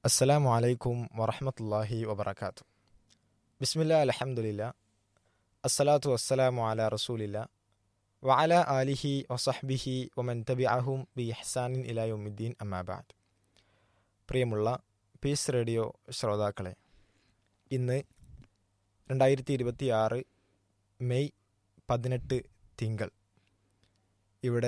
അസ്സലാമു അലൈക്കും വറഹമത്തല്ലാഹി വബർക്കാത്തു ബിസ്മില്ല അലഹമുല്ല അസ്സലാത്തു വസ്സലാമു അല റസൂലില്ല വഅല ആലിഹി വസഹ്ബിഹി വമൻ തബിഅഹും ബി ഇഹ്സാനിൻ ഇലായുദ്ദീൻ അമ്മാബാദ് പ്രിയമുള്ള പീസ് റേഡിയോ ശ്രോതാക്കളെ ഇന്ന് രണ്ടായിരത്തി ഇരുപത്തി ആറ് മെയ് പതിനെട്ട് തിങ്കൾ ഇവിടെ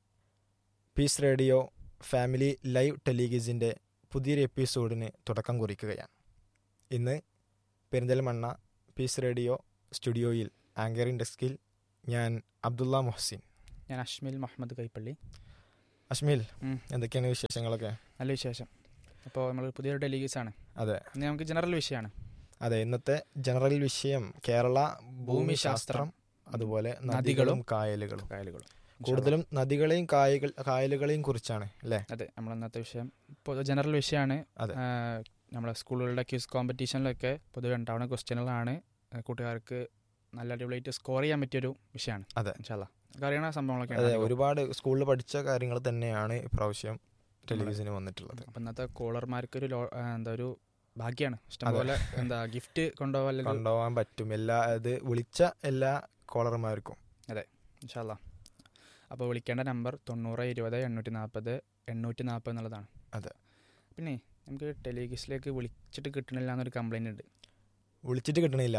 പീസ് റേഡിയോ ഫാമിലി ലൈവ് ടെലിഗിസിൻ്റെ പുതിയൊരു എപ്പിസോഡിന് തുടക്കം കുറിക്കുകയാണ് ഇന്ന് പെരിന്തൽമണ്ണ പീസ് റേഡിയോ സ്റ്റുഡിയോയിൽ ആങ്കറിംഗ് ഡെസ്കിൽ ഞാൻ അബ്ദുള്ള മുഹസിൻ ഞാൻ അഷ്മിൽ മുഹമ്മദ് കൈപ്പള്ളി അഷ്മിൽ ഉം. എന്തൊക്കെയാണ് വിശേഷങ്ങളൊക്കെ നല്ല വിശേഷം അപ്പോൾ നമ്മൾ പുതിയൊരു ഡെലിഗേറ്റ്സ് ആണ് അതെ ഇന്ന് നമുക്ക് ജനറൽ വിഷയമാണ് അതെ ഇന്നത്തെ ജനറൽ വിഷയം കേരള ഭൂമിശാസ്ത്രം അതുപോലെ നദികളും നദികളും കായലുകളും കായലുകളും കൂടുതലും നദികളെയും കായകൾ കായലുകളെയും കുറിച്ചാണ് അല്ലേ അതെ നമ്മൾ ഇന്നത്തെ വിഷയം ഇപ്പോൾ ജനറൽ വിഷയമാണ് അതെ. നമ്മളെ സ്കൂളുകളുടെ ക്യൂസ് കോമ്പറ്റീഷനിലൊക്കെ പൊതുവെ ഉണ്ടാവുന്ന ക്വസ്റ്റ്യനുകളാണ് കൂട്ടുകാർക്ക് നല്ല അടിപൊളിയായിട്ട് സ്കോർ ചെയ്യാൻ പറ്റിയൊരു വിഷയമാണ് അതെ. ഇൻഷാല്ല അറിയണ സംഭവങ്ങളൊക്കെ അതെ ഒരുപാട് സ്കൂളിൽ പഠിച്ച കാര്യങ്ങൾ തന്നെയാണ് ഇപ്രാവശ്യം ടെലിവിഷന് വന്നിട്ടുള്ളത് അപ്പം ഇന്നത്തെ കോളർമാർക്ക് ഒരു ലോ- ആ, എന്താ ഒരു ഭാഗ്യമാണ് ഇഷ്ടംപോലെ എന്താ ഗിഫ്റ്റ് കൊണ്ടുപോകാൻ കൊണ്ടുപോകാൻ പറ്റും എല്ലാ ഇത് വിളിച്ച എല്ലാ കോളർമാർക്കും ഇൻഷാല്ല അപ്പോൾ വിളിക്കേണ്ട നമ്പർ തൊണ്ണൂറ് ഇരുപത് എണ്ണൂറ്റി നാൽപ്പത് എണ്ണൂറ്റി നാൽപ്പത് എന്നുള്ളതാണ് അതെ. പിന്നെ നമുക്ക് ടെലിഗിസിലേക്ക് വിളിച്ചിട്ട് കിട്ടണില്ല എന്നൊരു കംപ്ലൈൻ്റ് ഉണ്ട് വിളിച്ചിട്ട് കിട്ടണില്ല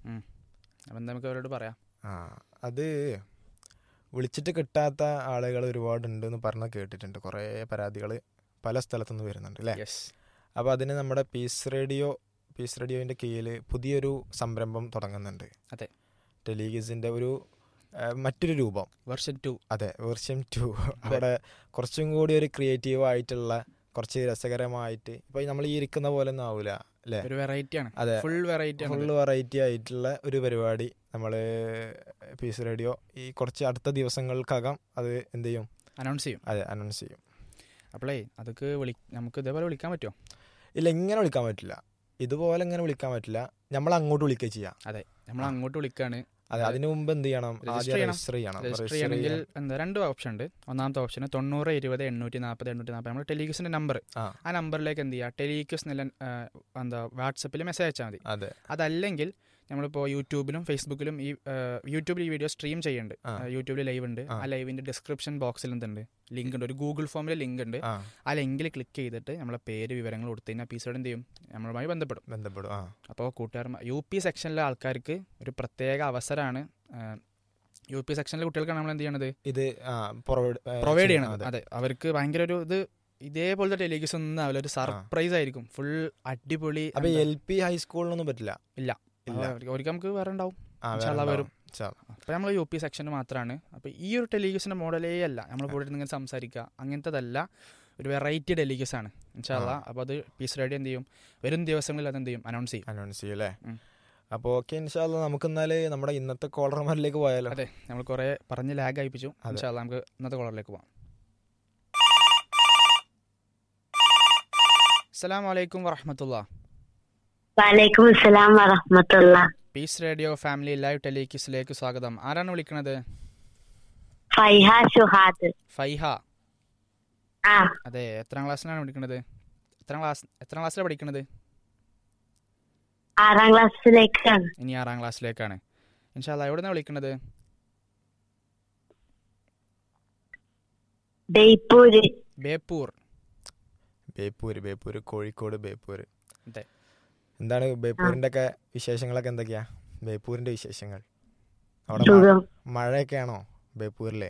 അപ്പം എന്താ നമുക്ക് അവരോട് പറയാം ആ അത് വിളിച്ചിട്ട് കിട്ടാത്ത ആളുകൾ ഒരുപാടുണ്ടെന്ന് പറഞ്ഞ് കേട്ടിട്ടുണ്ട് കുറേ പരാതികൾ പല സ്ഥലത്തുനിന്ന് വരുന്നുണ്ട് അല്ലേ യെസ് അപ്പോൾ അതിന് നമ്മുടെ പീസ് റേഡിയോ പീസ് റേഡിയോൻ്റെ കീഴിൽ പുതിയൊരു സംരംഭം തുടങ്ങുന്നുണ്ട് അതെ. ടെലിഗിസിൻ്റെ ഒരു ആ, മറ്റൊരു രൂപം വെർഷൻ ടു അതെ വേർഷൻ ടു അവിടെ കുറച്ചും കൂടി ഒരു ക്രിയേറ്റീവ് ആയിട്ടുള്ള കുറച്ച് രസകരമായിട്ട് ഇപ്പോൾ നമ്മൾ ഈ ഇരിക്കുന്ന പോലെ ഒന്നും ആവില്ല അല്ലേ ഒരു വെറൈറ്റി ആണ് അതെ ഫുൾ വെറൈറ്റി ഫുൾ ആണ് വെറൈറ്റി ആയിട്ടുള്ള ഒരു പരിപാടി നമ്മൾ പീസ് റേഡിയോ ഈ കുറച്ച് അടുത്ത ദിവസങ്ങൾക്കകം അത് എന്ത് ചെയ്യും അനൗൺസ് ചെയ്യും അതെ അനൗൺസ് ചെയ്യും അപ്പോളേ അതൊക്കെ വിളി നമുക്ക് ഇതേപോലെ വിളിക്കാൻ പറ്റുമോ ഇല്ല ഇങ്ങനെ വിളിക്കാൻ പറ്റില്ല ഇതുപോലെ ഇങ്ങനെ വിളിക്കാൻ പറ്റില്ല നമ്മൾ അങ്ങോട്ട് വിളിക്കുക ചെയ്യാം അതെ നമ്മൾ ആ. അങ്ങോട്ട് വിളിക്കാണ് അതെ അതിനു മുമ്പ് എന്ത് ചെയ്യണം Register ആദ്യം ചെയ്യണം. രജിസ്റ്റർ ചെയ്യണം രജിസ്റ്റർ Register ചെയ്യണമെങ്കിൽ ചെയ്യാൻ- എന്താ രണ്ട് ഓപ്ഷൻ ഉണ്ട് ഒന്നാമത്തെ ഓപ്ഷൻ തൊണ്ണൂറ് ഇരുപത് എണ്ണൂറ്റി നാൽപ്പത് എണ്ണൂറ്റി നാൽപ്പത് നമ്മൾ ടെലിഗസിൻ്റെ നമ്പർ ആ ആ നമ്പറിലേക്ക് എന്ത് ചെയ്യുക ടെലിഗസ് എന്നുള്ള ആ, എന്താ വാട്സപ്പിൽ മെസ്സേജ് അയച്ചാൽ മതി അതെ അതല്ലെങ്കിൽ നമ്മളിപ്പോൾ യൂട്യൂബിലും ഫേസ്ബുക്കിലും ഈ ആ, യൂട്യൂബിൽ ഈ വീഡിയോ സ്ട്രീം ചെയ്യുന്നുണ്ട് ആ. ആ, യൂട്യൂബിൽ ലൈവ് ഉണ്ട് ആ. ആ ലൈവിന്റെ ഡിസ്ക്രിപ്ഷൻ ബോക്സിൽ എന്തുണ്ട് ലിങ്ക് ഉണ്ട് ഒരു ഗൂഗിൾ ഫോമിൽ ലിങ്ക് ഉണ്ട് ആ ആ ലിങ്കിൽ ക്ലിക്ക് ചെയ്തിട്ട് നമ്മളെ പേര് വിവരങ്ങൾ കൊടുത്തു കഴിഞ്ഞാൽ എപ്പിസോഡ് എന്ത് ചെയ്യും നമ്മളുമായി ബന്ധപ്പെടും ബന്ധപ്പെടും ആ അപ്പോൾ കൂട്ടുകാർ യു പി സെക്ഷനിലെ ആൾക്കാർക്ക് ഒരു പ്രത്യേക അവസരമാണ് യു പി സെക്ഷനിലെ കുട്ടികൾക്കാണ് നമ്മൾ എന്ത് ചെയ്യണത് ഇത് ആ പ്രൊവൈഡ് പ്രൊവൈഡ് ചെയ്യണം അതെ അവർക്ക് ഭയങ്കര ഒരു ഇത് ഇതേപോലത്തെ ടെലിഗസ് ഒന്നും ആവില്ല ഒരു സർപ്രൈസ് ആയിരിക്കും ഫുൾ അടിപൊളി അപ്പൊ എന്താ, എൽ പി ഹൈസ്കൂളിനൊന്നും പറ്റില്ല ഇല്ല ഇല്ല അവർക്ക് ഒരിക്കൽ നമുക്ക് വേറെ ഉണ്ടാവും ആ ഇൻഷാ അല്ലാ വേറെ വരും. ഉണ്ടാവും. ഇൻഷാ അല്ലാ. അപ്പോൾ നമ്മൾ യു പി സെക്ഷന് മാത്രമാണ് അപ്പോൾ ഈ ഒരു ടെലിഗസിൻ്റെ മോഡലേ അല്ല നമ്മൾ കൂടെ ഇരുന്ന് ഇങ്ങനെ സംസാരിക്കുക അങ്ങനത്തതല്ല ഒരു വെറൈറ്റി ടെലിഗസ് ആണ് ഇൻഷാല്ല അപ്പോൾ അത് പീസ് റേഡിയോ എന്ത് ചെയ്യും വരും ദിവസങ്ങളിൽ അത് എന്ത് ചെയ്യും അനൗൺസ് ചെയ്യും അനൗൺസ് ചെയ്യും അല്ലേ ഉം. അപ്പോൾ ഓക്കെ ഇൻഷാല്ല നമുക്ക് എന്നാല് നമ്മുടെ ഇന്നത്തെ കോളർമാരിലേക്ക് പോയാലോ അതെ നമ്മൾ കുറേ പറഞ്ഞ് ലാഗ് അയപ്പിച്ചു അതെ. ഇൻഷാല്ല നമുക്ക് ഇന്നത്തെ കോളറിലേക്ക് പോകാം അസ്സലാം വലൈക്കും വറഹമത്തുള്ള വലൈക്കും അസ്സലാം വറഹമത്തുള്ള പീസ് റേഡിയോ ഫാമിലി ലൈവ് ടെലികിസിലേക്ക് സ്വാഗതം ആരാണ് വിളിക്കുന്നത് ഫൈഹ ഷുഹാദ് ഫൈഹ ആ അതെ എത്രാം ക്ലാസ്സിലാണ് പഠിക്കുന്നത് എത്രാം ക്ലാസ് എത്രാം ക്ലാസ്സിലാണ് പഠിക്കുന്നത് ആറാം ക്ലാസ്സിലേക്കാണ് ഇനി ആറാം ക്ലാസ്സിലേക്കാണ് ഇൻഷാല്ല എവിടെ നിന്നാണ് വിളിക്കുന്നത് ബേപ്പൂര് ബേപ്പൂർ ബേപ്പൂര് ബേപ്പൂര് കോഴിക്കോട് ബേപ്പൂര് അതെ. എന്താണ് ബേപ്പൂരിന്റെ ഒക്കെ വിശേഷങ്ങളൊക്കെ എന്തൊക്കെയാ ബേപ്പൂരിന്റെ വിശേഷങ്ങൾ അവിടെ മഴ- സുഖം മഴയൊക്കെയാണോ ബേപ്പൂരിലെ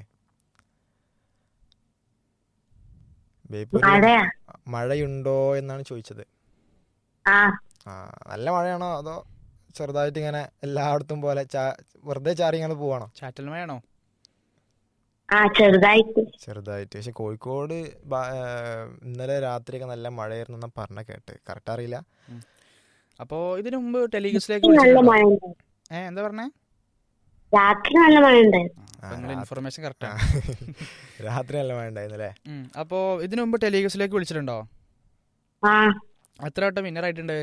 ബേപ്പൂരിൽ മഴയാ മഴയുണ്ടോ എന്നാണ് ചോദിച്ചത് ആ ആ നല്ല മഴയാണോ അതോ ചെറുതായിട്ട് ഇങ്ങനെ എല്ലായിടത്തും പോലെ ചാ- വെറുതെ ചാറി ഇങ്ങനെ പോവാണോ ചാറ്റൽ മഴയാണോ ആ ചെറുതായിട്ട് ചെറുതായിട്ട് പക്ഷെ കോഴിക്കോട് ബ- ഏഹ് ഇന്നലെ രാത്രിയൊക്കെ നല്ല മഴയായിരുന്നു എന്നാ പറഞ്ഞ കേട്ട് കറക്റ്റ് അറിയില്ല അപ്പോൾ ഇതിനു മുമ്പ് ടെലിഗസിലേക്ക് നല്ല വിളിച്ചിട്ടുണ്ടോ മഴ ഉണ്ട് ഏ എന്താ പറഞ്ഞേ രാത്രി നല്ല മഴ ഉണ്ട് ആ, നിങ്ങൾ രാത്രി- ഇൻഫർമേഷൻ ആ, കറക്റ്റാണ് രാത്രി നല്ല മഴ ഉണ്ടായിരുന്നു അല്ലേ അപ്പോൾ ഇതിനു മുമ്പ് ടെലിഗസിലേക്ക് വിളിച്ചിട്ടുണ്ടോ ആ എത്ര വട്ടം വിന്നർ ആയിട്ടുണ്ട്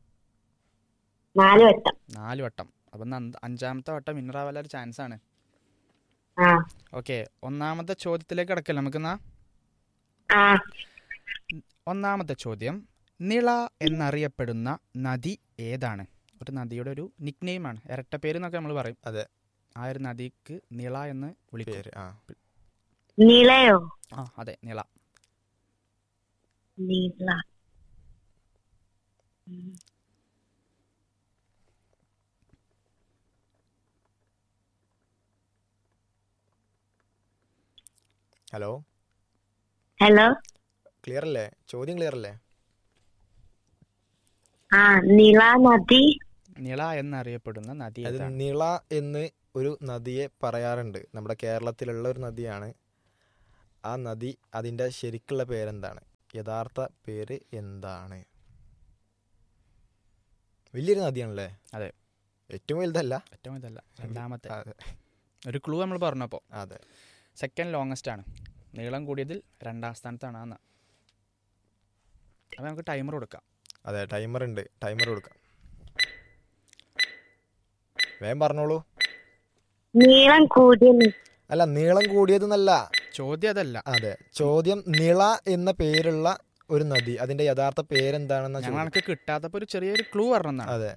നാല് വട്ടം നാല് വട്ടം അപ്പം ഇന്ന് അന്ത- അഞ്ചാമത്തെ വട്ടം വിന്നർ ആവാൻ ഒരു ചാൻസ് ആണ് ആ ഓക്കെ ഒന്നാമത്തെ ചോദ്യത്തിലേക്ക് കിടക്കല്ല നമുക്കെന്നാ ആ ഒന്നാമത്തെ ചോദ്യം നിള എന്നറിയപ്പെടുന്ന നദി ഏതാണ് ഒരു നദിയുടെ ഒരു നിക് നെയിമാണ് ഇരട്ട പേര് എന്നൊക്കെ നമ്മൾ പറയും അതെ. ആ ഒരു നദിക്ക് നിള എന്ന് വിളിക്കും പേര് ആ നിളയോ ആ അതെ നിള നിള ഉം. ഹലോ ഹലോ ക്ലിയർ അല്ലേ ചോദ്യം ക്ലിയർ അല്ലേ ആ നിള നദി നിള എന്നറിയപ്പെടുന്ന നദി അത് ഏതാണ് നിള എന്ന് ഒരു നദിയെ പറയാറുണ്ട് നമ്മുടെ കേരളത്തിലുള്ള ഒരു നദിയാണ് ആ നദി അതിൻ്റെ ശരിക്കുള്ള പേരെന്താണ് യഥാർത്ഥ പേര് എന്താണ് വലിയൊരു നദിയാണല്ലേ അതെ. ഏറ്റവും വലുതല്ല ഏറ്റവും ഇതല്ല രണ്ടാമത്തെ അതെ ഒരു ക്ലൂ നമ്മൾ പറഞ്ഞപ്പോൾ അതെ സെക്കൻഡ് ലോങ്ങസ്റ്റ് ആണ് നീളം കൂടിയതിൽ രണ്ടാം സ്ഥാനത്താണ് ആ ന- അപ്പോൾ നമുക്ക് ടൈമർ കൊടുക്കാം അതെ ടൈമർ ഉണ്ട് ടൈമർ കൊടുക്കാം വേഗം പറഞ്ഞോളൂ നീളം കൂടിയ നി- അല്ല നീളം കൂടിയതെന്നല്ല ചോദ്യം അതല്ല അതെ ചോദ്യം നിള എന്ന പേരുള്ള ഒരു നദി അതിന്റെ യഥാർത്ഥ പേരെന്താണെന്ന ഞങ്ങൾ ചോദ്യം എനിക്ക് കിട്ടാത്തപ്പോൾ ഒരു ചെറിയൊരു ക്ലൂ പറഞ്ഞതാണ് അതെ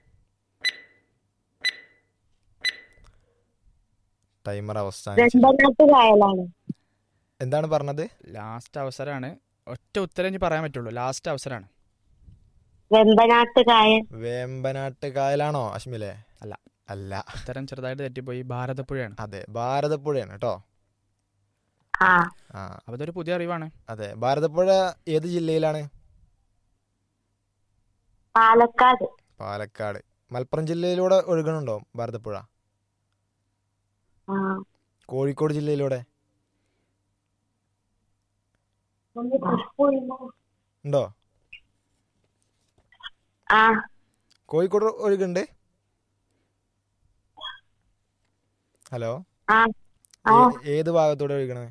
ടൈമർ അവസാനിച്ചു വെമ്പനാട്ട് കായലാണ് എന്താണ് പറഞ്ഞത് ലാസ്റ്റ് അവസരമാണ് ഒറ്റ ഉത്തരം ഇനി പറയാൻ പറ്റുള്ളൂ ലാസ്റ്റ് അവസരമാണ് വെമ്പനാട്ട് കായൽ വേമ്പനാട്ട് കായലാണോ അശ്മിലെ അല്ല. അല്ല ഉത്തരം ചെറുതായിട്ട് തെറ്റിപ്പോയി ഭാരതപ്പുഴയാണ് അതെ ഭാരതപ്പുഴയാണ് കേട്ടോ ആ ആ അപ്പോൾ ഇതൊരു പുതിയ അറിവാണ് അതെ ഭാരതപ്പുഴ ഏത് ജില്ലയിലാണ് പാലക്കാട് പാലക്കാട് മലപ്പുറം ജില്ലയിലൂടെ ഒഴുകണുണ്ടോ ഭാരതപ്പുഴ ആ കോഴിക്കോട് ജില്ലയിലൂടെ ഉണ്ടോ ആ കോഴിക്കോട് ഒഴുകുണ്ട് ഹലോ ആ ആ ഏ- ഏത് ഭാഗത്തൂടെ ഒഴുകണേ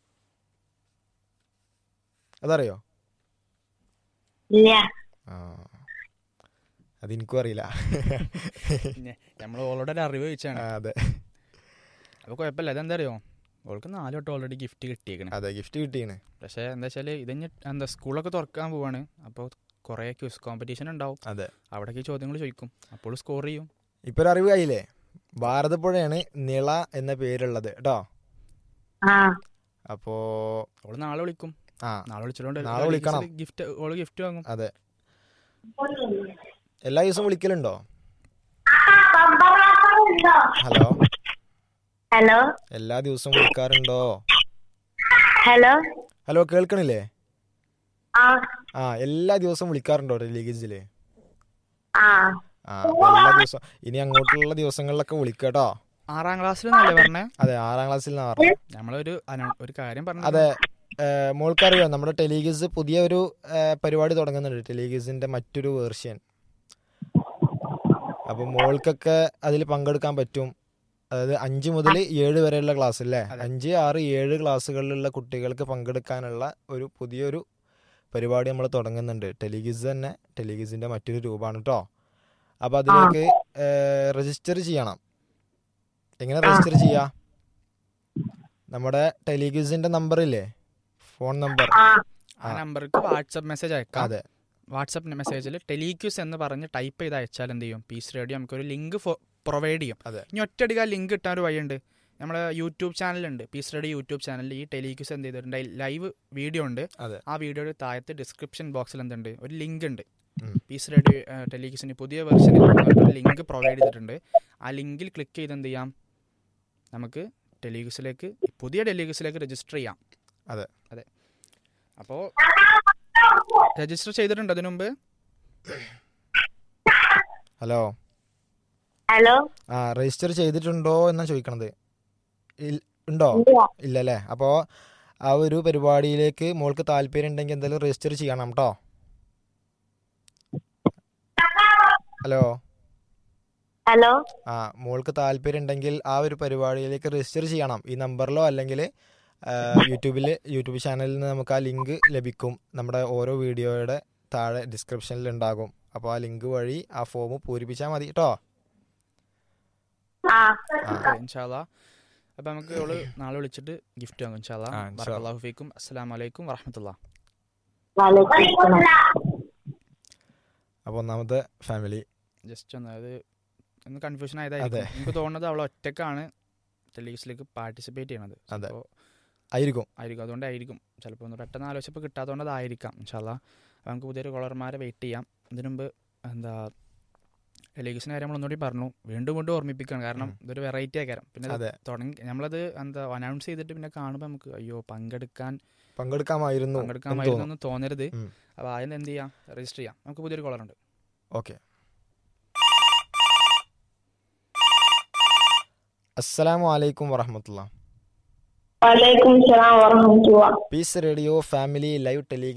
അതറിയോ ഇല്ല ആ അതെനിക്കും അറിയില്ല പിന്നെ നമ്മൾ ഓളോട് ഒരു അറിവ് ചോദിച്ചാണ് ആ, അതെ അപ്പോൾ കുഴപ്പമില്ല ഇതെന്താ അറിയോ ഓൾക്ക് നാല് തൊട്ട് ഓൾറെഡി ഗിഫ്റ്റ് കിട്ടിയേക്കണ് അതെ ഗിഫ്റ്റ് കിട്ടീണ് പക്ഷേ എന്താ വെച്ചാൽ ഇതിന് എന്താ സ്കൂളൊക്കെ തുറക്കാൻ പോവാണ് അപ്പോൾ കുറേ ക്യൂസ് കോമ്പറ്റീഷൻ ഉണ്ടാവും അതെ അവിടേക്ക് ചോദ്യങ്ങൾ ചോദിക്കും അപ്പോൾ സ്കോർ ചെയ്യും ഇപ്പൊ ഒരു അറിവ് ആയില്ലേ ഭാരതപ്പുഴയാണ് നിള എന്ന പേരുള്ളത് കേട്ടോ ആ അപ്പോ അവള് നാളെ വിളിക്കും ആ നാളെ വിളിച്ചോണ്ട് നാളെ വിളിക്കണം. ഗിഫ്റ്റ് ഓള് ഗിഫ്റ്റ് വാങ്ങും അതെ എല്ലാ ദിവസവും വിളിക്കലുണ്ടോ ഹലോ ഹലോ എല്ലാ ദിവസവും വിളിക്കാറുണ്ടോ ഹലോ ഹലോ കേൾക്കണില്ലേ ആ ആ എല്ലാ ദിവസവും വിളിക്കാറുണ്ടോ ലീഗേജില് ആ ആ അപ്പൊ എല്ലാ ദിവസവും ഇനി അങ്ങോട്ടുള്ള ദിവസങ്ങളിലൊക്കെ വിളിക്കട്ടോ ആറാം ക്ലാസ്സിൽ നിന്നല്ലേ പറഞ്ഞേ അതെ ആറാം ക്ലാസ്സിൽ നിന്നാ പറഞ്ഞത് നമ്മളൊരു അന- ഒരു കാര്യം പറഞ്ഞു അതെ ഏഹ് മോൾക്കറിയോ നമ്മുടെ ടെലിഗിസ് പുതിയ ഒരു ഏഹ് പരിപാടി തുടങ്ങുന്നുണ്ട് ടെലിഗിസിന്റെ മറ്റൊരു വേർഷൻ അപ്പൊ മോൾക്കൊക്കെ അതിൽ പങ്കെടുക്കാൻ പറ്റും അതായത് അഞ്ച് മുതൽ ഏഴ് വരെയുള്ള ക്ലാസ് അല്ലേ അതെ. അഞ്ച് ആറ് ഏഴ് ക്ലാസ്സുകളിലുള്ള കുട്ടികൾക്ക് പങ്കെടുക്കാനുള്ള ഒരു പുതിയൊരു പരിപാടി നമ്മൾ തുടങ്ങുന്നുണ്ട് ടെലിഗിസ് തന്നെ ടെലിഗിസിന്റെ മറ്റൊരു രൂപമാണ് കേട്ടോ അപ്പൊ അതിലേക്ക് രജിസ്റ്റർ ചെയ്യണം എങ്ങനെ രജിസ്റ്റർ ചെയ്യാ നമ്മുടെ ടെലിഗിസിന്റെ നമ്പർ ഇല്ലേ ഫോൺ നമ്പർ ആ ആ നമ്പർക്ക് വാട്സപ്പ് മെസ്സേജ് അയക്കാം അതെ വാട്സപ്പ് മെസ്സേജിൽ ടെലിക്യൂസ് എന്ന് പറഞ്ഞ് ടൈപ്പ് ചെയ്ത് അയച്ചാൽ എന്ത് ചെയ്യും പീസ് റേഡിയോ നമുക്കൊരു ലിങ്ക് പ്രൊവൈഡ് ചെയ്യും അതെ. ഇനി ഒറ്റയടിക്ക് ആ ലിങ്ക് കിട്ടാൻ ഒരു വഴിയുണ്ട് നമ്മുടെ യൂട്യൂബ് ചാനലുണ്ട് പീസ് റേഡിയോ യൂട്യൂബ് ചാനലിൽ ഈ ടെലിക്യൂസ് എന്ത് ചെയ്തിട്ടുണ്ട് ലൈവ് വീഡിയോ ഉണ്ട് അതെ. ആ വീഡിയോയുടെ താഴത്ത് ഡിസ്ക്രിപ്ഷൻ ബോക്സിൽ എന്തുണ്ട് ഒരു ലിങ്ക് ഉണ്ട് ഉം. പീസ് റേഡിയോ ടെലിക്യൂസിന് പുതിയ വെർഷനിൽ ഒരു ലിങ്ക് പ്രൊവൈഡ് ചെയ്തിട്ടുണ്ട് ആ ലിങ്കിൽ ക്ലിക്ക് ചെയ്ത് എന്ത് ചെയ്യാം നമുക്ക് ടെലിക്യൂസിലേക്ക് പുതിയ ടെലിക്യൂസിലേക്ക് രജിസ്റ്റർ ചെയ്യാം അതെ. അതെ അപ്പോൾ രജിസ്റ്റർ ചെയ്തിട്ടുണ്ട് അതിനു മുമ്പ് ഹലോ ഹലോ ആ രജിസ്റ്റർ ചെയ്തിട്ടുണ്ടോ എന്നാ ചോദിക്കണത് ഇൽ- ഉണ്ടോ ഇല്ല ഇല്ല അല്ലേ അപ്പോൾ ആ ഒരു പരിപാടിയിലേക്ക് മോൾക്ക് താല്പര്യം ഉണ്ടെങ്കിൽ എന്തായാലും രജിസ്റ്റർ ചെയ്യണം കേട്ടോ ഹലോ ഹലോ ആ മോൾക്ക് താല്പര്യം ഉണ്ടെങ്കിൽ ആ ഒരു പരിപാടിയിലേക്ക് രജിസ്റ്റർ ചെയ്യണം ഈ നമ്പറിലോ അല്ലെങ്കിൽ യൂട്യൂബിൽ യൂട്യൂബ് ചാനലിൽ നിന്ന് നമുക്ക് ആ ലിങ്ക് ലഭിക്കും നമ്മുടെ ഓരോ വീഡിയോയുടെ താഴെ ഡിസ്ക്രിപ്ഷനിൽ ഉണ്ടാകും അപ്പോൾ ആ ലിങ്ക് വഴി ആ ഫോം പൂരിപ്പിച്ചാൽ മതി കേട്ടോ ആ ആ ഇൻഷാല്ലാ അപ്പം നമുക്ക് അവള് നാളെ വിളിച്ചിട്ട് ഗിഫ്റ്റ് വാങ്ങും ഇൻഷാല്ലാ ആ, ഇൻഷാ ബറക്കല്ലാഹു ഫീക്കും അസ്സലാമു അലൈക്കും വറഹമത്തുള്ള വലൈക്കും അപ്പോൾ ഒന്നാമത്തെ ഫാമിലി ജസ്റ്റ് ഒന്ന് അത് ഒന്ന് കൺഫ്യൂഷൻ ആയതായിരിക്കും എനിക്ക് തോന്നുന്നത് അവൾ ഒറ്റക്കാണ് ടെലിവിഷനിലേക്ക് പാർട്ടിസിപ്പേറ്റ് ചെയ്യണത് അതെ. അപ്പോൾ ആയിരിക്കും ആയിരിക്കും അതുകൊണ്ടായിരിക്കും ചിലപ്പോൾ ഒന്ന് പെട്ടെന്ന് ആലോചിച്ചപ്പോൾ കിട്ടാത്തതുകൊണ്ട് അതായിരിക്കാം ഇൻഷാല്ല അപ്പോൾ നമുക്ക് പുതിയൊരു കോളർമാരെ വെയിറ്റ് ചെയ്യാം ഇതിനു മുമ്പ് എന്താ ടെലിവിഷൻ കാര്യം നമ്മൾ ഒന്നുകൂടി പറഞ്ഞു വീണ്ടും വീണ്ടും ഓർമ്മിപ്പിക്കുകയാണ് കാരണം ഇതൊരു വെറൈറ്റി ആക്കാരം പിന്നെ ഇത് അതെ തുടങ്ങി നമ്മളത് എന്താ അനൗൺസ് ചെയ്തിട്ട് പിന്നെ കാണുമ്പോൾ നമുക്ക് അയ്യോ പങ്കെടുക്കാൻ പങ്കെടുക്കാമായിരുന്നു എന്ന് പങ്കെടുക്കാമായിരുന്നു തോന്നും എന്ന് തോന്നരുത് ഉം. അപ്പോൾ അതിന് എന്ത് ചെയ്യാം രജിസ്റ്റർ ചെയ്യാം നമുക്ക് പുതിയൊരു കോളറുണ്ട് ഓക്കെ അസ്സലാമു അലൈക്കും വറഹമത്തുള്ള വലൈക്കും സലാം വറഹമത്തുള്ള peace radio family live tele